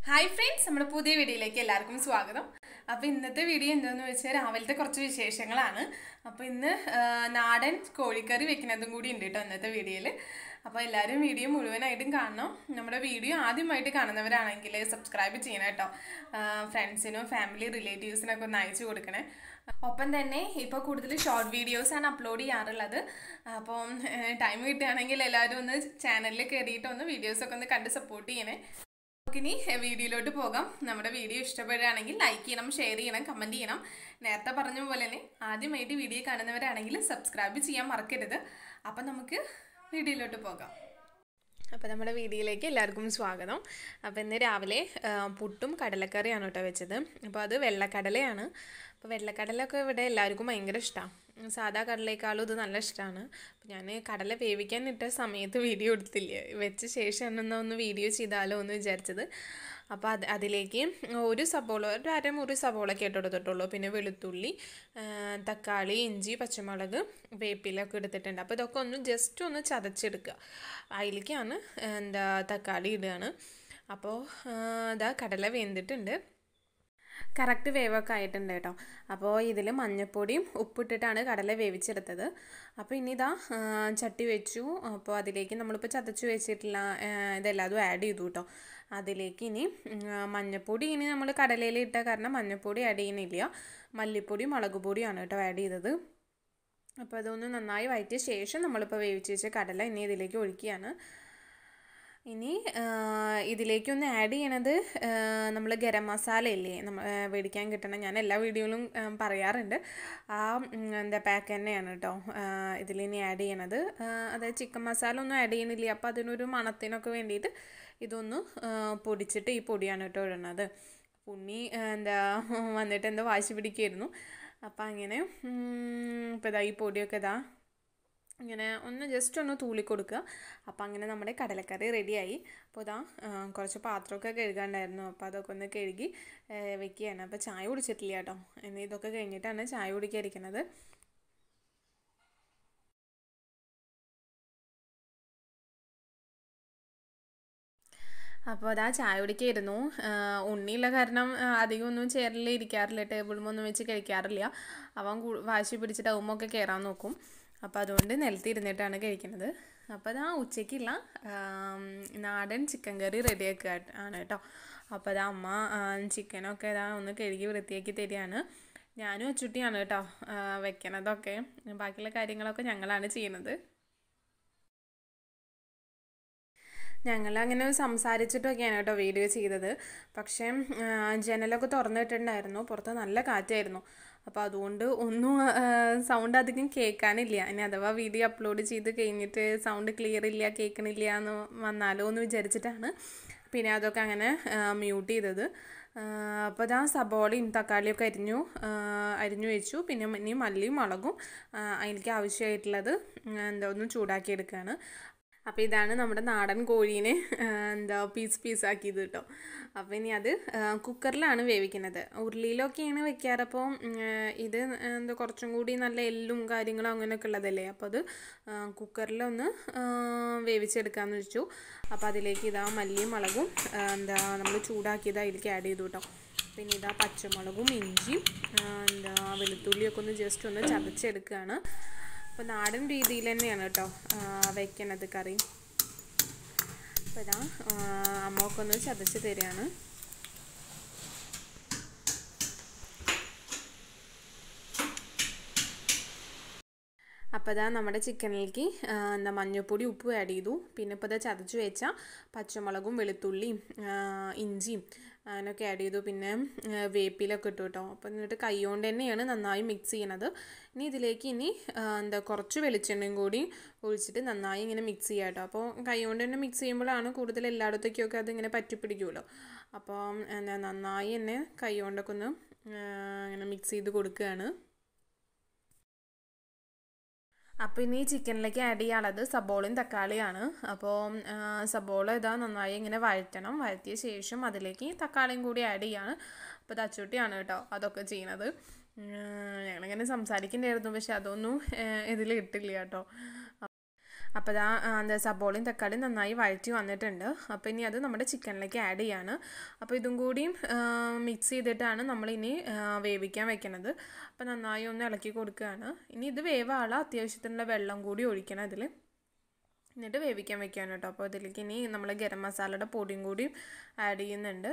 hi friends നമ്മുടെ പുതിയ വീഡിയോയിലേക്ക് എല്ലാവർക്കും സ്വാഗതം അപ്പോൾ ഇന്നത്തെ വീഡിയോ എന്താണെന്ന് വെച്ചാൽ രാവിലത്തെ കുറച്ച് വിശേഷങ്ങളാണ് അപ്പോൾ ഇന്ന് ആ, നാടൻ കോഴിക്കറി വെക്കുന്നതും കൂടി ഉണ്ട് കേട്ടോ ഇന്നത്തെ വീഡിയോയിൽ അപ്പോൾ എല്ലാവരും വീഡിയോ മുഴുവനായിട്ടും കാണണം നമ്മുടെ വീഡിയോ ആദ്യമായിട്ട് കാണുന്നവരാണെങ്കിൽ സബ്സ്ക്രൈബ് ചെയ്യണം കേട്ടോ ഫ്രണ്ട്സിനും ഫാമിലി റിലേറ്റീവ്സിനൊക്കെ ഒന്ന് അയച്ചു കൊടുക്കണേ ഒപ്പം തന്നെ ഇപ്പോൾ കൂടുതൽ ഷോർട്ട് വീഡിയോസാണ് അപ്ലോഡ് ചെയ്യാറുള്ളത് അപ്പം ടൈം കിട്ടുകയാണെങ്കിൽ എല്ലാവരും ഒന്ന് ചാനലിൽ കയറിയിട്ട് ഒന്ന് വീഡിയോസൊക്കെ ഒന്ന് കണ്ട് സപ്പോർട്ട് ചെയ്യണേ നമുക്കിനി വീഡിയോയിലോട്ട് പോകാം നമ്മുടെ വീഡിയോ ഇഷ്ടപ്പെടുകയാണെങ്കിൽ ലൈക്ക് ചെയ്യണം ഷെയർ ചെയ്യണം കമൻറ്റ് ചെയ്യണം നേരത്തെ പറഞ്ഞ പോലെ തന്നെ ആദ്യമായിട്ട് വീഡിയോ കാണുന്നവരാണെങ്കിൽ സബ്സ്ക്രൈബ് ചെയ്യാൻ മറക്കരുത് അപ്പം നമുക്ക് വീഡിയോയിലോട്ട് പോകാം അപ്പോൾ നമ്മുടെ വീഡിയോയിലേക്ക് എല്ലാവർക്കും സ്വാഗതം അപ്പോൾ ഇന്ന് രാവിലെ ആ, പുട്ടും കടലക്കറിയാണ് കേട്ടോ വെച്ചത് അപ്പോൾ അത് വെള്ളക്കടലയാണ് അപ്പോൾ വെള്ളക്കടലൊക്കെ ഇവിടെ എല്ലാവർക്കും ഭയങ്കര ഇഷ്ടമാണ് സാധാ കടലേക്കാളും ഇത് നല്ല ഇഷ്ടമാണ് അപ്പോൾ ഞാൻ കടല വേവിക്കാൻ ഇട്ട സമയത്ത് വീഡിയോ എടുത്തില്ല വെച്ച ശേഷം എന്നാ ഒന്ന് വീഡിയോ ചെയ്താലോ എന്ന് വിചാരിച്ചത് അപ്പോൾ അത് അതിലേക്ക് ഒരു സബോള ഒരു അരമുറി സബോളയൊക്കെ ഇട്ട് കൊടുത്തിട്ടുള്ളൂ പിന്നെ വെളുത്തുള്ളി ആ, തക്കാളി ഇഞ്ചി പച്ചമുളക് വേപ്പിലൊക്കെ എടുത്തിട്ടുണ്ട് അപ്പോൾ ഇതൊക്കെ ഒന്ന് ജസ്റ്റ് ഒന്ന് ചതച്ചെടുക്കുക അതിലേക്കാണ് എന്താ തക്കാളി ഇടുകയാണ് അപ്പോൾ ഇതാ കടല വെന്തിട്ടുണ്ട് കറക്റ്റ് വേവൊക്കെ ആയിട്ടുണ്ട് കേട്ടോ അപ്പോൾ ഇതിൽ മഞ്ഞൾപ്പൊടിയും ഉപ്പിട്ടിട്ടാണ് കടല വേവിച്ചെടുത്തത് അപ്പോൾ ഇനി ഇതാ ആ, ചട്ടി വെച്ചു അപ്പോൾ അതിലേക്ക് നമ്മളിപ്പോൾ ചതച്ച് വെച്ചിട്ടുള്ള ആ, ഇതെല്ലാതും ആഡ് ചെയ്തു കേട്ടോ അതിലേക്ക് ഇനി ഉം, ആ, മഞ്ഞൾപ്പൊടി ഇനി നമ്മൾ കടലയിൽ ഇട്ട കാരണം മഞ്ഞൾപ്പൊടി ആഡ് ചെയ്യുന്നില്ല മല്ലിപ്പൊടി മുളക് പൊടിയാണ് കേട്ടോ ആഡ് ചെയ്തത് അപ്പോൾ അതൊന്ന് നന്നായി വഴറ്റിയ ശേഷം നമ്മളിപ്പോൾ വേവിച്ച് വെച്ച കടല ഇനി ഇതിലേക്ക് ഒഴിക്കുകയാണ് ഇനി ആ, ഇതിലേക്കൊന്ന് ആഡ് ചെയ്യണത് നമ്മൾ ഗരം മസാല ഇല്ലേ നമ്മൾ മേടിക്കാൻ കിട്ടണം ഞാൻ എല്ലാ വീഡിയോയിലും ആ, പറയാറുണ്ട് ആ ഉം, എന്താ പാക്ക് തന്നെയാണ് കേട്ടോ ഇതിലിനി ആഡ് ചെയ്യണത് ആ, അതായത് ചിക്കൻ മസാല ഒന്നും ആഡ് ചെയ്യണില്ല അപ്പോൾ അതിനൊരു മണത്തിനൊക്കെ വേണ്ടിയിട്ട് ഇതൊന്ന് ആ, പൊടിച്ചിട്ട് ഈ പൊടിയാണ് കേട്ടോ ഇടുന്നത് ഉണ്ണി ആ, എന്താ വന്നിട്ട് എന്തോ വാശി പിടിക്കുമായിരുന്നു അപ്പം അങ്ങനെ ഇപ്പോൾ ഇതാ ഈ പൊടിയൊക്കെ ഇതാ ഇങ്ങനെ ഒന്ന് ജസ്റ്റ് ഒന്ന് തൂളി കൊടുക്കുക അപ്പോൾ അങ്ങനെ നമ്മുടെ കടലക്കറി റെഡിയായി അപ്പോൾ ഇതാ ആ, കുറച്ച് പാത്രമൊക്കെ കഴുകാണ്ടായിരുന്നു അപ്പോൾ അതൊക്കെ ഒന്ന് കഴുകി ഏ, വെക്കുകയാണ് അപ്പോൾ ചായ കുടിച്ചിട്ടില്ല കേട്ടോ ഇനി ഇതൊക്കെ കഴിഞ്ഞിട്ടാണ് ചായ കുടിക്കാതിരിക്കുന്നത് അപ്പോൾ അതാ ചായ കുടിക്കായിരുന്നു ഉണ്ണിയുള്ള കാരണം ആ, അധികം ഒന്നും ചേരലിൽ ഇരിക്കാറില്ല ടേബിളും ഒന്നും വെച്ച് കഴിക്കാറില്ല അവൻ കൂ- വാശി പിടിച്ചിട്ട് ഉമ്മൊക്കെ കയറാൻ നോക്കും അപ്പോൾ അതുകൊണ്ട് നിലത്ത് ഇരുന്നിട്ടാണ് കഴിക്കുന്നത് അപ്പോൾ അതാ ഉച്ചയ്ക്കുള്ള ആം, നാടൻ ചിക്കൻ കറി റെഡിയാക്കുക ആണ് കേട്ടോ അപ്പോൾ അതാ അമ്മ ആ, ചിക്കനൊക്കെ ഇതാ ഒന്ന് കഴുകി വൃത്തിയാക്കി തരികയാണ് ഞാനും അച്ചുട്ടിയാണ് കേട്ടോ ആ, വെക്കണതൊക്കെ ബാക്കിയുള്ള കാര്യങ്ങളൊക്കെ ഞങ്ങളാണ് ചെയ്യുന്നത് ഞങ്ങൾ അങ്ങനെ സംസാരിച്ചിട്ടൊക്കെയാണ് കേട്ടോ വീഡിയോ ചെയ്തത് പക്ഷേ ആ, ജനലൊക്കെ തുറന്നിട്ടുണ്ടായിരുന്നു പുറത്ത് നല്ല കാറ്റായിരുന്നു അപ്പോൾ അതുകൊണ്ട് ഒന്നും സൗണ്ട് അധികം കേൾക്കാനില്ല ഇനി അഥവാ വീഡിയോ അപ്ലോഡ് ചെയ്ത് കഴിഞ്ഞിട്ട് സൗണ്ട് ക്ലിയർ ഇല്ല കേൾക്കണില്ല എന്ന് വന്നാലോ എന്ന് വിചാരിച്ചിട്ടാണ് പിന്നെ അതൊക്കെ അങ്ങനെ മ്യൂട്ട് ചെയ്തത് അപ്പോൾ ഇതാ സബോളയും തക്കാളിയൊക്കെ അരിഞ്ഞു ആ, അരിഞ്ഞു വെച്ചു പിന്നെ ഇനി മല്ലിയും മുളകും ആ, അതിലേക്ക് ആവശ്യമായിട്ടുള്ളത് എന്താ ഒന്ന് ചൂടാക്കി എടുക്കുകയാണ് അപ്പോൾ ഇതാണ് നമ്മുടെ നാടൻ കോഴീനെ ആ, എന്താ പീസ് പീസാക്കിയത് കേട്ടോ അപ്പോൾ ഇനി അത് ആ, കുക്കറിലാണ് വേവിക്കുന്നത് ഉരുളിയിലൊക്കെയാണ് വെക്കാറ് അപ്പോൾ ഉം, ആ, ഇത് എന്താ കുറച്ചും കൂടി നല്ല എല്ലും കാര്യങ്ങളും അങ്ങനെയൊക്കെ ഉള്ളതല്ലേ അപ്പോൾ അത് ആ, കുക്കറിലൊന്ന് ആ, വേവിച്ചെടുക്കാമെന്ന് വെച്ചു അപ്പോൾ അതിലേക്ക് ഇതാ മല്ലിയും മുളകും ആ, എന്താ നമ്മൾ ചൂടാക്കിയത് അതിലേക്ക് ആഡ് ചെയ്തു കേട്ടോ പിന്നെ ഇതാ പച്ചമുളകും ഇഞ്ചിയും ആ, എന്താ വെളുത്തുള്ളിയൊക്കെ ഒന്ന് ജസ്റ്റ് ഒന്ന് ചതച്ചെടുക്കുകയാണ് അപ്പോൾ നാടൻ രീതിയിൽ തന്നെയാണ് കേട്ടോ ആ, വെക്കണത് കറി അപ്പോൾ ഇതാ ആ, അമ്മയൊക്കെ ഒന്ന് ചതച്ച് തരികയാണ് അപ്പോൾ ഇതാ നമ്മുടെ ചിക്കനിലേക്ക് ആ, എന്താ മഞ്ഞൾപ്പൊടി ഉപ്പും ആഡ് ചെയ്തു പിന്നെ ഇപ്പോൾ ഇതാ ചതച്ച് വെച്ച പച്ചമുളകും വെളുത്തുള്ളിയും ആ, ഇഞ്ചിയും അങ്ങനെയൊക്കെ ആഡ് ചെയ്തു പിന്നെ ആ, വേപ്പിലൊക്കെ ഇട്ടു കേട്ടോ അപ്പോൾ എന്നിട്ട് കൈ കൊണ്ട് തന്നെയാണ് നന്നായി മിക്സ് ചെയ്യണത് ഇനി ഇതിലേക്ക് ഇനി ആ, എന്താ കുറച്ച് വെളിച്ചെണ്ണയും കൂടി ഒഴിച്ചിട്ട് നന്നായി ഇങ്ങനെ മിക്സ് ചെയ്യാം കേട്ടോ അപ്പോൾ കൈ കൊണ്ട് തന്നെ മിക്സ് ചെയ്യുമ്പോഴാണ് കൂടുതൽ എല്ലായിടത്തേക്കൊക്കെ അത് ഇങ്ങനെ പറ്റിപ്പിടിക്കുമല്ലോ അപ്പോൾ എന്താ നന്നായി തന്നെ കൈ കൊണ്ടൊക്കെ ഒന്ന് ആ, ഇങ്ങനെ മിക്സ് ചെയ്ത് കൊടുക്കുകയാണ് അപ്പോൾ ഇനി ചിക്കനിലേക്ക് ആഡ് ചെയ്യാനുള്ളത് സബോളയും തക്കാളിയാണ് അപ്പോൾ സബോള ഇതാ നന്നായി ഇങ്ങനെ വഴറ്റണം വഴറ്റിയ ശേഷം അതിലേക്ക് തക്കാളിയും കൂടി ആഡ് ചെയ്യാണ് അപ്പോൾ തച്ചുട്ടിയാണ് കേട്ടോ അതൊക്കെ ചെയ്യണത് ഞങ്ങളിങ്ങനെ സംസാരിക്കണ്ടായിരുന്നു പക്ഷെ അതൊന്നും ഇതിൽ ഇട്ടില്ല കേട്ടോ അപ്പോൾ ഇതാ ആ, എന്താ സബോളയും തക്കാളിയും നന്നായി വഴറ്റി വന്നിട്ടുണ്ട് അപ്പോൾ ഇനി അത് നമ്മുടെ ചിക്കനിലേക്ക് ആഡ് ചെയ്യാണ് അപ്പോൾ ഇതും കൂടിയും മിക്സ് ചെയ്തിട്ടാണ് നമ്മളിനി ആ, വേവിക്കാൻ വെക്കണത് അപ്പോൾ നന്നായി ഒന്ന് ഇളക്കി കൊടുക്കുകയാണ് ഇനി ഇത് വേവാള അത്യാവശ്യത്തിനുള്ള വെള്ളം കൂടി ഒഴിക്കണം ഇതിൽ എന്നിട്ട് വേവിക്കാൻ വെക്കുകയാണ് കേട്ടോ അപ്പോൾ ഇതിലേക്ക് ഇനി നമ്മൾ ഗരം മസാലയുടെ പൊടിയും കൂടി ആഡ് ചെയ്യുന്നുണ്ട്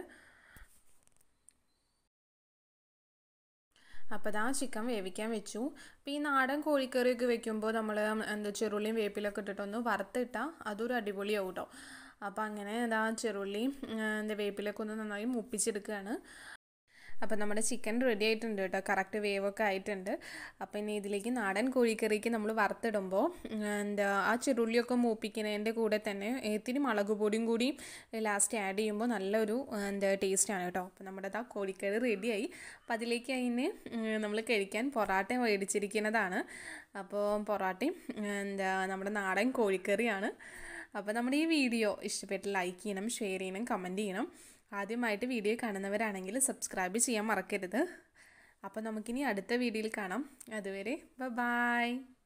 അപ്പോൾ ഇതാ ചിക്കൻ വേവിക്കാൻ വെച്ചു അപ്പോൾ ഈ നാടൻ കോഴിക്കറിയൊക്കെ വെക്കുമ്പോൾ നമ്മൾ എന്താ ചെറുള്ളിയും വേപ്പിലൊക്കെ ഇട്ടിട്ടൊന്ന് വറുത്തിട്ടാൽ അതൊരു അടിപൊളിയാവും കേട്ടോ അപ്പോൾ അങ്ങനെ ഇതാ ചെറുള്ളിയും എന്താ വേപ്പിലൊക്കെ ഒന്ന് നന്നായി മുപ്പിച്ചെടുക്കുകയാണ് അപ്പോൾ നമ്മുടെ ചിക്കൻ റെഡി ആയിട്ടുണ്ട് കേട്ടോ കറക്റ്റ് വേവൊക്കെ ആയിട്ടുണ്ട് അപ്പോൾ ഇനി ഇതിലേക്ക് നാടൻ കോഴിക്കറിക്ക് നമ്മൾ വറുത്തിടുമ്പോൾ എന്താ ആ ചെറുള്ളിയൊക്കെ മൂപ്പിക്കുന്നതിൻ്റെ കൂടെ തന്നെ ഇത്തിരി മുളക് പൊടിയും കൂടി ലാസ്റ്റ് ആഡ് ചെയ്യുമ്പോൾ നല്ലൊരു എന്താ ടേസ്റ്റാണ് കേട്ടോ അപ്പോൾ നമ്മുടെ ആ കോഴിക്കറി റെഡിയായി അപ്പോൾ അതിലേക്ക് അതിന് നമ്മൾ കഴിക്കാൻ പൊറാട്ട മേടിച്ചിരിക്കുന്നതാണ് അപ്പോൾ പൊറാട്ടയും എന്താ നമ്മുടെ നാടൻ കോഴിക്കറിയാണ് അപ്പോൾ നമ്മുടെ ഈ വീഡിയോ ഇഷ്ടപ്പെട്ട് ലൈക്ക് ചെയ്യണം ഷെയർ ചെയ്യണം കമൻറ്റ് ചെയ്യണം ആദ്യമായിട്ട് വീഡിയോ കാണുന്നവരാണെങ്കിൽ സബ്സ്ക്രൈബ് ചെയ്യാൻ മറക്കരുത് അപ്പോൾ നമുക്കിനി അടുത്ത വീഡിയോയിൽ കാണാം അതുവരെ ബൈ